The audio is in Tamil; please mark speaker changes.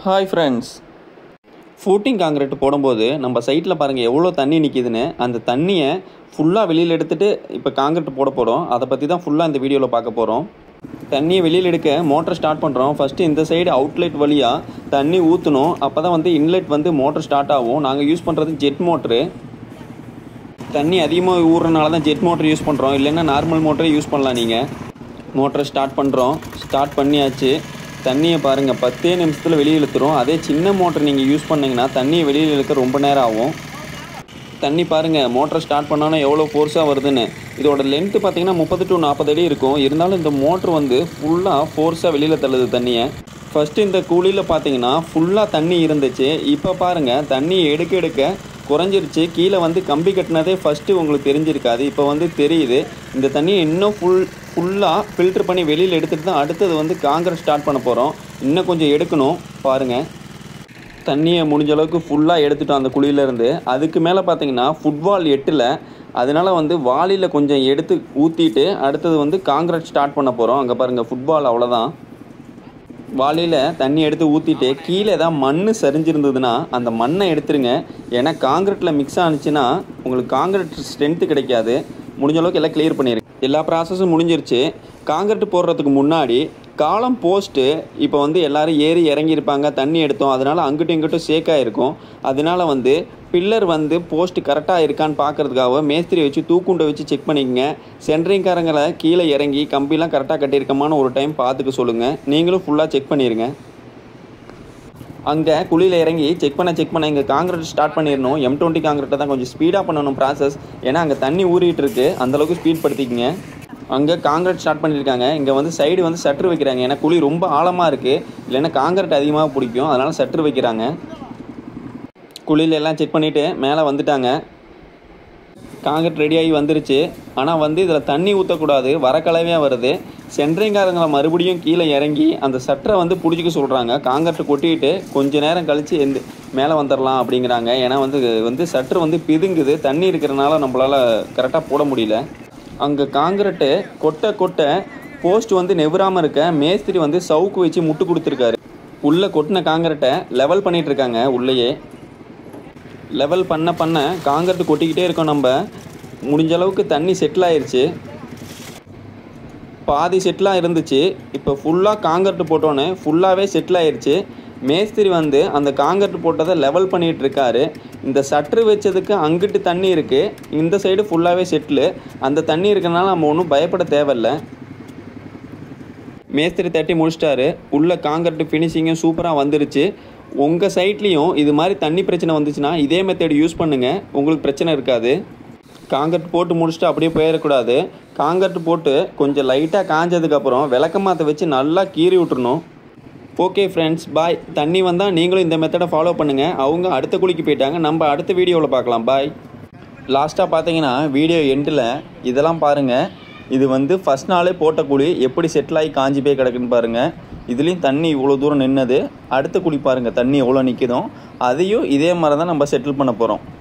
Speaker 1: ஹாய் ஃப்ரெண்ட்ஸ் ஃபூட்டிங் காங்கிரீட் போடும்போது நம்ம சைட்டில் பாருங்கள் எவ்வளோ தண்ணி நிற்கிதுன்னு அந்த தண்ணியை ஃபுல்லாக வெளியில் எடுத்துகிட்டு இப்போ காங்கிரீட் போட போகிறோம் அதை பற்றி தான் ஃபுல்லாக இந்த வீடியோவில் பார்க்க போகிறோம் தண்ணியை வெளியில் எடுக்க மோட்டர் ஸ்டார்ட் பண்ணுறோம் ஃபஸ்ட்டு இந்த சைடு அவுட்லெட் வழியாக தண்ணி ஊற்றணும் அப்போ தான் வந்து இன்லெட் வந்து மோட்டர் ஸ்டார்ட் ஆகும் நாங்கள் யூஸ் பண்ணுறது ஜெட் மோட்ரு தண்ணி அதிகமாக ஊறுறனால தான் ஜெட் மோட்டர் யூஸ் பண்ணுறோம் இல்லைன்னா நார்மல் மோட்டரே யூஸ் பண்ணலாம் நீங்கள் மோட்டரை ஸ்டார்ட் பண்ணுறோம் ஸ்டார்ட் பண்ணியாச்சு தண்ணியை பாருங்கள் பத்தே நிமிஷத்தில் வெளியே இழுத்துரும் அதே சின்ன மோட்டர் நீங்கள் யூஸ் பண்ணிங்கன்னா தண்ணியை வெளியில் இழுக்க ரொம்ப நேரம் ஆகும் தண்ணி பாருங்கள் மோட்டர் ஸ்டார்ட் பண்ணோன்னா எவ்வளோ ஃபோர்ஸாக வருதுன்னு இதோட லென்த்து பார்த்தீங்கன்னா முப்பது டு நாற்பது அடி இருக்கும் இருந்தாலும் இந்த மோட்ரு வந்து ஃபுல்லாக ஃபோர்ஸாக வெளியில் தள்ளுது தண்ணியை ஃபஸ்ட்டு இந்த குழியில் பார்த்தீங்கன்னா ஃபுல்லாக தண்ணி இருந்துச்சு இப்போ பாருங்கள் தண்ணி எடுக்க எடுக்க குறைஞ்சிருச்சு கீழே வந்து கம்பி கட்டினதே ஃபஸ்ட்டு உங்களுக்கு தெரிஞ்சிருக்காது இப்போ வந்து தெரியுது இந்த தண்ணியை இன்னும் ஃபுல் ஃபுல்லாக ஃபில்டர் பண்ணி வெளியில் எடுத்துகிட்டு தான் அடுத்தது வந்து காங்கிரட் ஸ்டார்ட் பண்ண போகிறோம் இன்னும் கொஞ்சம் எடுக்கணும் பாருங்கள் தண்ணியை முடிஞ்ச அளவுக்கு ஃபுல்லாக எடுத்துட்டோம் அந்த குழியிலேருந்து அதுக்கு மேலே பார்த்தீங்கன்னா ஃபுட்பால் எட்டில் அதனால வந்து வாளியில் கொஞ்சம் எடுத்து ஊற்றிட்டு அடுத்தது வந்து காங்கிரட் ஸ்டார்ட் பண்ண போகிறோம் அங்கே பாருங்கள் ஃபுட்பால் அவ்வளோதான் வாளியில் தண்ணி எடுத்து ஊற்றிட்டு கீழே ஏதாவது மண் சரிஞ்சிருந்ததுன்னா அந்த மண்ணை எடுத்துருங்க ஏன்னா காங்கிரீட்டில் மிக்ஸ் ஆனிச்சுன்னா உங்களுக்கு காங்கிரீட் ஸ்ட்ரென்த்து கிடைக்காது முடிஞ்ச அளவுக்கு எல்லாம் கிளியர் பண்ணிடுங்க எல்லா ப்ராசஸும் முடிஞ்சிருச்சு காங்கிரீட் போடுறதுக்கு முன்னாடி காலம் போஸ்ட்டு இப்போ வந்து எல்லோரும் ஏறி இறங்கியிருப்பாங்க தண்ணி எடுத்தோம் அதனால் அங்கிட்டும் இங்கிட்டும் சேக்காக இருக்கும் அதனால வந்து பில்லர் வந்து போஸ்ட் கரெக்டாக இருக்கான்னு பார்க்குறதுக்காக மேஸ்திரி வச்சு தூக்குண்டை வச்சு செக் பண்ணிக்கங்க சென்ட்ரிங்காரங்களை கீழே இறங்கி கம்பிலாம் கரெக்டாக கட்டியிருக்கமான்னு ஒரு டைம் பார்த்துக்க சொல்லுங்கள் நீங்களும் ஃபுல்லாக செக் பண்ணிடுங்க அங்கே குழியில் இறங்கி செக் பண்ண செக் பண்ண இங்கே காங்கிரீட் ஸ்டார்ட் பண்ணிடணும் எம் டுவெண்ட்டி காங்கிரீட்டை தான் கொஞ்சம் ஸ்பீடாக பண்ணணும் ப்ராசஸ் ஏன்னா அங்கே தண்ணி ஊறிட்டு இருக்கு அந்தளவுக்கு ஸ்பீட் படுத்திக்கங்க அங்கே காங்கிரீட் ஸ்டார்ட் பண்ணியிருக்காங்க இங்கே வந்து சைடு வந்து சட்ரு வைக்கிறாங்க ஏன்னா குழி ரொம்ப ஆழமாக இருக்குது இல்லைன்னா காங்கிரீட் அதிகமாக பிடிக்கும் அதனால் சட்ரு வைக்கிறாங்க குழியில எல்லாம் செக் பண்ணிவிட்டு மேலே வந்துட்டாங்க காங்கிரீட் ரெடியாகி வந்துருச்சு ஆனால் வந்து இதில் தண்ணி ஊற்றக்கூடாது வரக்கலவையாக வருது சென்ட்ரிங்காரங்களை மறுபடியும் கீழே இறங்கி அந்த சட்டரை வந்து பிடிச்சிக்க சொல்கிறாங்க காங்கிரீட் கொட்டிட்டு கொஞ்ச நேரம் கழித்து எந்த மேலே வந்துடலாம் அப்படிங்கிறாங்க ஏன்னா வந்து வந்து சட்ரு வந்து பிதுங்குது தண்ணி இருக்கிறனால நம்மளால் கரெக்டாக போட முடியல அங்கே காங்கிரீட்டு கொட்டை கொட்டை போஸ்ட் வந்து நெவராமல் இருக்க மேஸ்திரி வந்து சவுக்கு வச்சு முட்டு கொடுத்துருக்காரு உள்ளே கொட்டின காங்கிரீட்டை லெவல் பண்ணிகிட்டு இருக்காங்க உள்ளேயே லெவல் பண்ண பண்ண காங்கிரீட் கொட்டிக்கிட்டே இருக்கோம் நம்ம முடிஞ்ச அளவுக்கு தண்ணி செட்டில் ஆயிடுச்சு பாதி செட்டிலாக இருந்துச்சு இப்போ ஃபுல்லாக காங்கிரீட் போட்டோன்னே ஃபுல்லாகவே செட்டில் ஆயிடுச்சு மேஸ்திரி வந்து அந்த காங்கிரீட் போட்டதை லெவல் பண்ணிகிட்டு இருக்காரு இந்த சட்ரு வச்சதுக்கு அங்கிட்டு தண்ணி இருக்குது இந்த சைடு ஃபுல்லாகவே செட்டில் அந்த தண்ணி இருக்கனால நம்ம ஒன்றும் பயப்பட தேவையில்ல மேஸ்திரி தட்டி முடிச்சிட்டாரு உள்ள காங்கிரீட் ஃபினிஷிங்கும் சூப்பராக வந்துருச்சு உங்கள் சைட்லேயும் இது மாதிரி தண்ணி பிரச்சனை வந்துச்சுன்னா இதே மெத்தட் யூஸ் பண்ணுங்கள் உங்களுக்கு பிரச்சனை இருக்காது காங்கிரட் போட்டு முடிச்சுட்டு அப்படியே போயிடக்கூடாது காங்கிரட் போட்டு கொஞ்சம் லைட்டாக காஞ்சதுக்கப்புறம் விளக்கமாற்ற வச்சு நல்லா கீறி விட்டுறணும் ஓகே ஃப்ரெண்ட்ஸ் பாய் தண்ணி வந்தால் நீங்களும் இந்த மெத்தடை ஃபாலோ பண்ணுங்கள் அவங்க அடுத்த குழிக்கு போயிட்டாங்க நம்ம அடுத்த வீடியோவில் பார்க்கலாம் பாய் லாஸ்ட்டாக பார்த்தீங்கன்னா வீடியோ எண்டில் இதெல்லாம் பாருங்கள் இது வந்து ஃபஸ்ட் நாளே போட்ட குழி எப்படி செட்டில் ஆகி காஞ்சி போய் கிடக்குன்னு பாருங்கள் இதுலேயும் தண்ணி இவ்வளோ தூரம் நின்னது அடுத்த குழி பாருங்கள் தண்ணி எவ்வளோ நிற்கிதோ அதையும் இதே மாதிரி தான் நம்ம செட்டில் பண்ண போகிறோம்